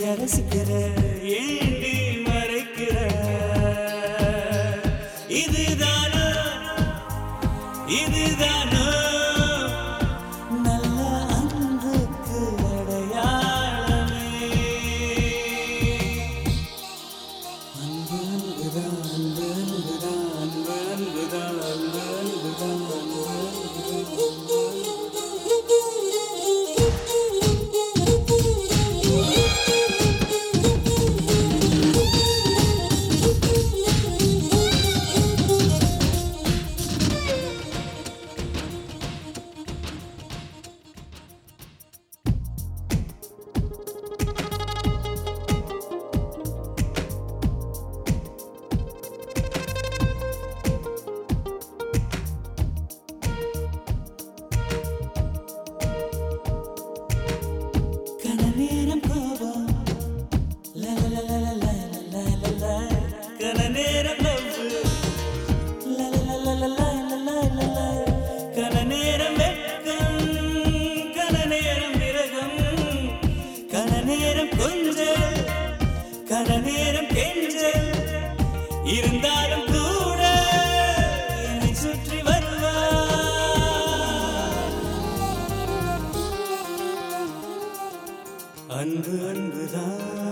ரசிக்கிற ஏண்டி மறைக்கிற இதுதானோ இதுதானோ நல்ல அன்புக்கு அடையாளமே அன்பு அன்புதான் அன்பு அன்புதான் அன்பு அன்புதான் அன்பு அன்புதான் அன்பு அன்புதான் கன நேரம் கோபம் ல ல ல ல ல ல ல ல ல. கன நேரம் love. ல ல ல ல ல ல ல ல ல ல. கன நேரம் வெட்கம். கன நேரம் விரகம். கன நேரம் கொஞ்சல். கன நேரம் கெஞ்சல். இருந்தாலும் கூட என்னை சுற்றி வருவார் அன்பு அன்புதான்